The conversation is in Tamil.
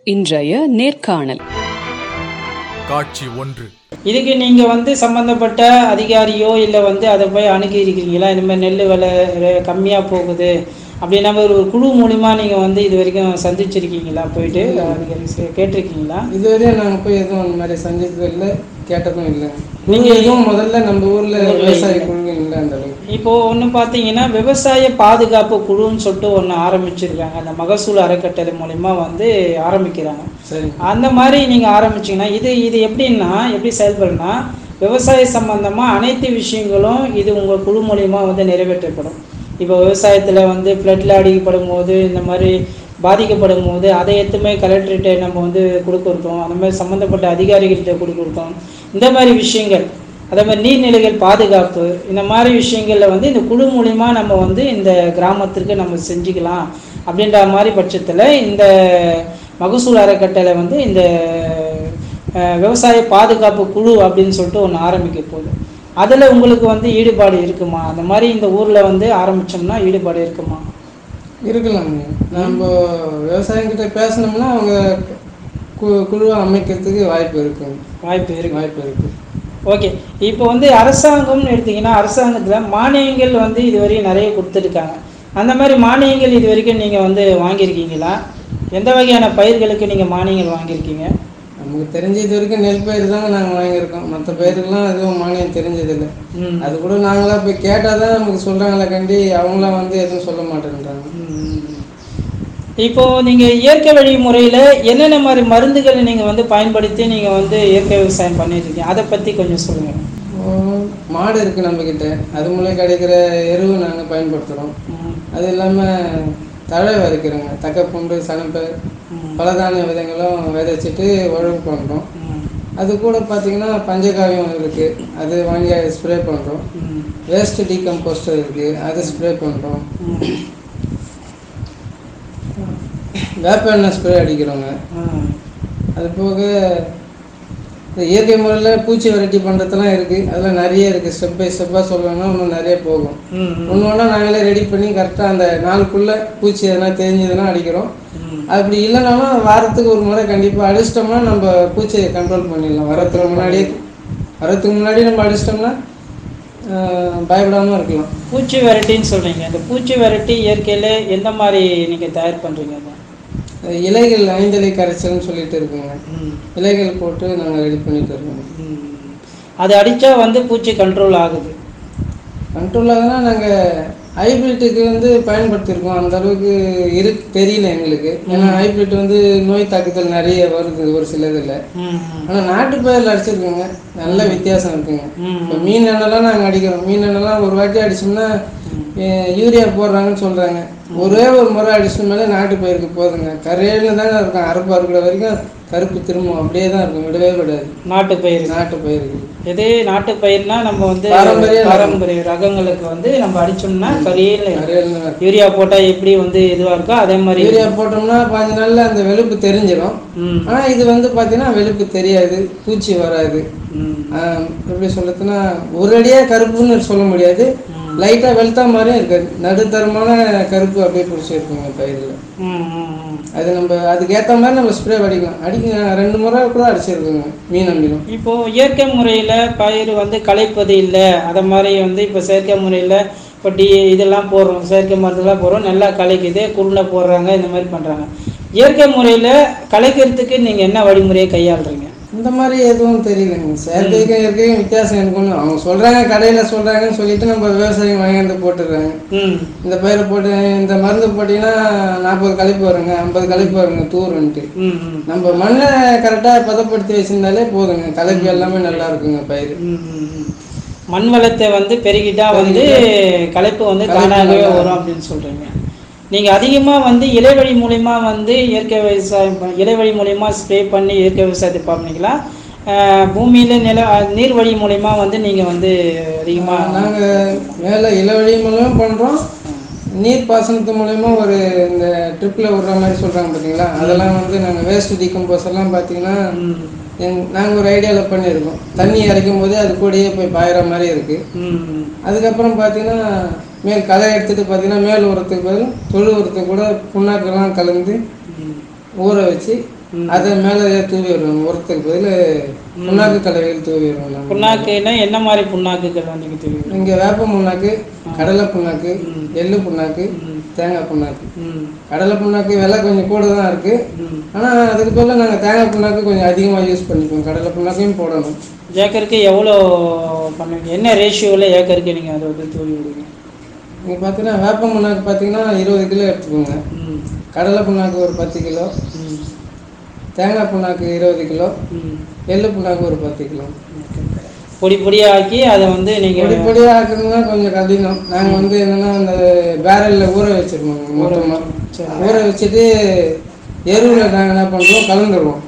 இன்றைய நேர்காணல் காட்சி ஒன்று இதுக்கு நீங்கள் வந்து சம்மந்தப்பட்ட அதிகாரியோ இல்லை வந்து அதை போய் அணுகி இருக்கிறீங்களா இந்த மாதிரி நெல் விலை கம்மியாக போகுது அப்படின்னா ஒரு ஒரு குழு மூலிமா நீங்கள் வந்து இது வரைக்கும் சந்திச்சிருக்கீங்களா போயிட்டு அதிகாரி சே- கேட்டிருக்கீங்களா இதுவரையும் நாங்கள் போய் எதுவும் அந்த மாதிரி சந்தித்ததும் இல்லை கேட்டதும் இல்லை நீங்கள் எதுவும் முதல்ல நம்ம ஊரில் விவசாய குழுங்க இல்லை அந்த அளவுக்கு இப்போ ஒன்று பார்த்தீங்கன்னா விவசாய பாதுகாப்பு குழுன்னு சொல்லிட்டு ஒன்று ஆரம்பிச்சிருக்காங்க அந்த மகசூல் அறக்கட்டளை மூலிமா வந்து ஆரம்பிக்கிறாங்க சரி அந்த மாதிரி நீங்கள் ஆரம்பிச்சீங்கன்னா இது இது எப்படின்னா எப்படி செயல்படுனா விவசாய சம்பந்தமாக அனைத்து விஷயங்களும் இது உங்கள் குழு மூலியமாக வந்து நிறைவேற்றப்படும் இப்போ விவசாயத்தில் வந்து ஃப்ளட்டில் அடிக்கப்படும் போது இந்த மாதிரி பாதிக்கப்படும் போது அதை எத்துமே கலெக்டர்கிட்ட நம்ம வந்து கொடுக்குறோம் அந்த மாதிரி சம்மந்தப்பட்ட அதிகாரிகள்கிட்ட கொடுக்குறோம் இந்த மாதிரி விஷயங்கள் அதே மாதிரி நீர்நிலைகள் பாதுகாப்பு இந்த மாதிரி விஷயங்களில் வந்து இந்த குழு மூலிமா நம்ம வந்து இந்த கிராமத்திற்கு நம்ம செஞ்சுக்கலாம் அப்படின்ற மாதிரி பட்சத்தில் இந்த மகசூல் அறக்கட்டளை வந்து இந்த அஹ், விவசாய பாதுகாப்பு குழு அப்படின்னு சொல்லிட்டு ஒன்று ஆரம்பிக்க போகுது அதில் உங்களுக்கு வந்து ஈடுபாடு இருக்குமா அந்த மாதிரி இந்த ஊரில் வந்து ஆரம்பித்தோம்னா ஈடுபாடு இருக்குமா இருக்கலாங்க நம்ம விவசாயிகிட்ட பேசினோம்னா அவங்க கு குழுவை அமைக்கிறதுக்கு வாய்ப்பு இருக்குங்க வாய்ப்பு இருக்கு வாய்ப்பு இருக்குது ஓகே இப்போ வந்து அரசாங்கம்னு எடுத்தீங்கன்னா அரசாங்கத்தில் மானியங்கள் வந்து இது வரையும் நிறைய கொடுத்துருக்காங்க அந்த மாதிரி மானியங்கள் இது வரைக்கும் நீங்கள் வந்து வாங்கியிருக்கீங்களா எந்த வகையான பயிர்களுக்கு நீங்கள் மானியங்கள் வாங்கியிருக்கீங்க நமக்கு தெரிஞ்ச இது வரைக்கும் நெல் பயிர் தாங்க நாங்கள் வாங்கியிருக்கோம் மற்ற பயிர்கள்லாம் எதுவும் மானியம் தெரிஞ்சதில்லை ம் அது கூட நாங்களா போய் கேட்டால் தான் நமக்கு சொல்கிறாங்களே கண்டி அவங்களாம் வந்து எதுவும் சொல்ல மாட்டேன்றாங்க ம். இப்போ நீங்கள் இயற்கை வழி முறையில் என்னென்ன மாதிரி மருந்துகளை நீங்கள் வந்து பயன்படுத்தி நீங்கள் வந்து இயற்கை விவசாயம் பண்ணிட்டு இருக்கீங்க அதை பற்றி கொஞ்சம் சொல்லுங்கள் ஓ, மாடு இருக்குது நம்மக்கிட்ட அது மூலம் கிடைக்கிற எருவு நாங்கள் பயன்படுத்துகிறோம் அது இல்லாமல் தழை விதைக்கிறோங்க தக்கப்பூண்டு சனப்பை பலதானிய விதைகளும் விதைச்சிட்டு உழவு பண்ணுறோம் அது கூட பார்த்தீங்கன்னா பஞ்சகாவியம் இருக்குது அது வாங்கி ஸ்ப்ரே பண்ணுறோம் வேஸ்ட் டீகம்போஸ்டர் இருக்குது அது ஸ்ப்ரே பண்ணுறோம் வேப்ப எண்ணெய் ஸ்ப்ரே அடிக்கிறோங்க அது போக இந்த இயற்கை முறையில் பூச்சி வெரைட்டி பண்ணுறதுலாம் இருக்குது அதெல்லாம் நிறைய இருக்குது ஸ்டெப் பை ஸ்டெப்பாக சொல்லணும்னா இன்னும் நிறைய போகும் ஒன்று ஒன்றா நாங்களே ரெடி பண்ணி கரெக்டாக அந்த நாளுக்குள்ளே பூச்சி எதனா தெரிஞ்சதுன்னா அடிக்கிறோம் அப்படி இல்லைனாலும் வாரத்துக்கு ஒரு முறை கண்டிப்பாக அடிச்சிட்டோம்னா நம்ம பூச்சியை கண்ட்ரோல் பண்ணிடலாம் வரத்துக்கு முன்னாடியே வரத்துக்கு முன்னாடி நம்ம அடிச்சிட்டோம்னா பயப்படாமல் இருக்கலாம் பூச்சி வெரைட்டின்னு சொல்கிறீங்க இந்த பூச்சி வெரைட்டி இயற்கையில் எந்த மாதிரி நீங்கள் தயார் பண்ணுறீங்க அதை அது இலைகள் ஐந்திலை கரைச்சல்னு சொல்லிட்டு இருக்குங்க இலைகள் போட்டு நாங்கள் ரெடி பண்ணிட்டு இருக்கோம் ம். அது அடித்தா வந்து பூச்சி கண்ட்ரோல் ஆகுது கண்ட்ரோல் ஆகுதுன்னா நாங்கள் ஹைபிரிட்டுக்கு வந்து பயன்படுத்தியிருக்கோம் அந்த அளவுக்கு இரு தெரியல எங்களுக்கு ஏன்னா ஹைபிரிட் வந்து நோய் தாக்குதல் நிறைய வருது ஒரு சிலதில் ம், ம். ஆனால் நாட்டு பயிரில் அடிச்சிருக்கோங்க நல்ல வித்தியாசம் இருக்குங்க ம். இப்போ மீன் எண்ணெய்லாம் நாங்கள் அடிக்கிறோம் மீன் எண்ணெய்லாம் ஒரு வாட்டி அடிச்சோம்னா அஹ், யூரியா போடுறாங்கன்னு சொல்கிறாங்க ஒரே ஒரு முறை அடிச்ச மேலே நாட்டு பயிருக்கு போதுங்க கரையில தாங்க இருக்கும் அறுப்பு அறுக்கிற வரைக்கும் கருப்பு திரும்பும் அப்படியே தான் இருக்கும் விடவே விடாது நாட்டு பயிர் நாட்டு பயிருக்கு இதே நாட்டு பயிர்னா நம்ம வந்து பாரம்பரிய பாரம்பரிய ரகங்களுக்கு வந்து நம்ம அடிச்சோம்னா கரையில் கரையில யூரியா போட்டால் எப்படி வந்து இதுவாக இருக்கோ அதே மாதிரி யூரியா போட்டோம்னா பாஞ்சு நாள்ல அந்த வெளுப்பு தெரிஞ்சிடும் ம் ஆனா இது வந்து பாத்தீங்கன்னா வெளுப்பு தெரியாது பூச்சி வராது ம் ஆஹ் எப்படி சொல்றதுன்னா ஒரேடியா கருப்புன்னு சொல்ல முடியாது லைட்டா வெளுத்தா மாதிரியும் இருக்காது நடுத்தரமான கருப்பு அப்படியே பிடிச்சி இருக்குங்க பயிரில் ம், ம், ம். அது நம்ம அதுக்கு ஏத்த மாதிரி நம்ம ஸ்ப்ரே அடிக்கலாம் அடிக்க ரெண்டு முறை கூட அடிச்சிருக்குங்க மீன் அம்பிலும் இப்போ இயற்கை முறையில் பயிர் வந்து களைப்பது இல்லை அதை மாதிரி வந்து இப்போ செயற்கை முறையில் இப்போ டி இதெல்லாம் போடுறோம் செயற்கை மருந்துலாம் போடுறோம் நல்லா களைக்குது குருணை போடுறாங்க இந்த மாதிரி பண்ணுறாங்க இயற்கை முறையில் களைக்கிறதுக்கு நீங்கள் என்ன வழிமுறையை கையாளுறீங்க இந்த மாதிரி எதுவும் தெரியலங்க செயற்கைக்கும் இயற்கைக்கும் வித்தியாசம் எனக்கு ஒன்றும் அவங்க சொல்றாங்க கடையில சொல்றாங்கன்னு சொல்லிட்டு நம்ம விவசாயம் வாங்கிட்டு போட்டுடுறாங்க ம் இந்த பயிரை போட்டு இந்த மருந்து போட்டிங்கன்னா நாற்பது கழிப்பு வருங்க ஐம்பது கழிப்பு வருங்க தூருன்ட்டு ம் ம் நம்ம மண்ணை கரெக்டாக பதப்படுத்தி வச்சிருந்தாலே போதுங்க கலப்பி எல்லாமே நல்லா இருக்குங்க பயிர் ம், ம், ம். மண் வளத்தை வந்து பெருகிட்டா வந்து களைப்பு வந்து களைப்பு தானாகவே நல்லா வரும் அப்படின்னு சொல்றீங்க நீங்க அதிகமா வந்து இலைவழி மூலியமா வந்து இயற்கை விவசாயம் ப- இலைவழி மூலியமா ஸ்ப்ரே பண்ணி இயற்கை விவசாயத்தை பார்ப்பீங்களா அஹ், பூமியில நில அஹ், நீர் வழி மூலியமா வந்து நீங்க வந்து அதிகமா நாங்கள் மேலே இளவழி மூலமும் பண்ணுறோம் நீர் பாசனத்து மூலயமா ஒரு இந்த ட்ரிப்பில் விடுற மாதிரி சொல்கிறாங்க பார்த்தீங்களா அதெல்லாம் வந்து நாங்கள் வேஸ்ட் டீகம்போஸ் எல்லாம் பார்த்தீங்கன்னா ம், எங் நாங்கள் ஒரு ஐடியாவில் பண்ணியிருக்கோம் தண்ணி இறைக்கும் போதே அது கூடயே போய் பாயிற மாதிரி இருக்குது ம், ம். அதுக்கப்புறம் பார்த்தீங்கன்னா மேல் களை எடுத்துட்டு பார்த்தீங்கன்னா மேல் உரத்துக்கு பதில் தொழு உரத்துக்கு கூட புண்ணாக்கெல்லாம் கலந்து ஊற வச்சு ம். அதை மேலே தூவி விடுவோம் உரத்துக்கு பதில் புண்ணாக்கு கலவைகள் தூவி விடுவோம் நாங்கள் புண்ணாக்குன்னா என்ன மாதிரி புண்ணாக்குகள் வந்து நீங்கள் தெரியும் இங்கே வேப்ப புண்ணாக்கு கடலை புண்ணாக்கு ம். எள்ளு புண்ணாக்கு ம் தேங்காய் புண்ணாக்கு ம் கடலை புண்ணாக்கு விலை கொஞ்சம் கூட தான் இருக்குது ம் ஆனால் அதுக்கு பதிலா நாங்கள் தேங்காய் புண்ணாக்கு கொஞ்சம் அதிகமாக யூஸ் பண்ணிப்போம் கடலை புண்ணாக்கையும் போடணும் ஏக்கருக்கு எவ்வளோ பண்ணுவீங்க என்ன ரேஷியோவில் ஏக்கருக்கு நீங்கள் அதை வந்து தூவி விடுவீங்க இங்கே பார்த்தீங்கன்னா வேப்ப புண்ணாக்கு பார்த்தீங்கன்னா இருபது கிலோ எடுத்துக்கோங்க ம் கடலை புண்ணாக்கு ஒரு பத்து கிலோ ம் தேங்காய் புண்ணாக்கு இருபது கிலோ ம் எள்ளு புண்ணாக்கு ஒரு பத்து கிலோ பொடி பொடியாக ஆக்கி அதை வந்து பொடி நீங்கள் பொடியாக ஆக்குறதுனா கொஞ்சம் கடினம் நாங்கள் வந்து என்னென்னா அந்த பேரலில் ஊற வச்சிருவோம் மொத்தமாக சரி ஊற வச்சுட்டு எருவில் நாங்கள் என்ன பண்ணுறோம் கலந்துருவோம்